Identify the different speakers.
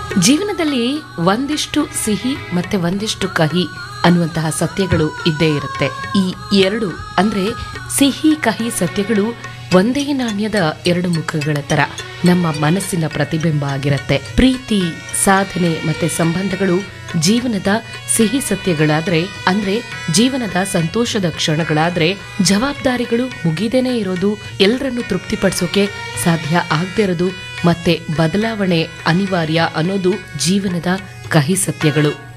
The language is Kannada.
Speaker 1: ಜೀವನದಲ್ಲಿ ಒಂದಿಷ್ಟು ಸಿಹಿ ಮತ್ತೆ ಒಂದಿಷ್ಟು ಕಹಿ ಅನ್ನುವಂತಹ ಸತ್ಯಗಳು ಇದ್ದೇ ಇರುತ್ತೆ ಈ ಎರಡು ಅಂದ್ರೆ ಸಿಹಿ ಕಹಿ ಸತ್ಯಗಳು ಒಂದೇ ನಾಣ್ಯದ ಎರಡು ಮುಖಗಳ ತರ ನಮ್ಮ ಮನಸ್ಸಿನ ಪ್ರತಿಬಿಂಬ ಆಗಿರತ್ತೆ ಪ್ರೀತಿ ಸಾಧನೆ ಮತ್ತೆ ಸಂಬಂಧಗಳು ಜೀವನದ ಸಿಹಿ ಸತ್ಯಗಳಾದ್ರೆ ಅಂದ್ರೆ ಜೀವನದ ಸಂತೋಷದ ಕ್ಷಣಗಳಾದ್ರೆ ಜವಾಬ್ದಾರಿಗಳು ಮುಗಿದೇನೆ ಇರೋದು ಎಲ್ಲರನ್ನು ತೃಪ್ತಿಪಡಿಸೋಕೆ ಸಾಧ್ಯ ಆಗದೆ ಇರೋದು ಮತ್ತೆ ಬದಲಾವಣೆ ಅನಿವಾರ್ಯ ಅನ್ನೋದು ಜೀವನದ ಕಹಿ ಸತ್ಯಗಳು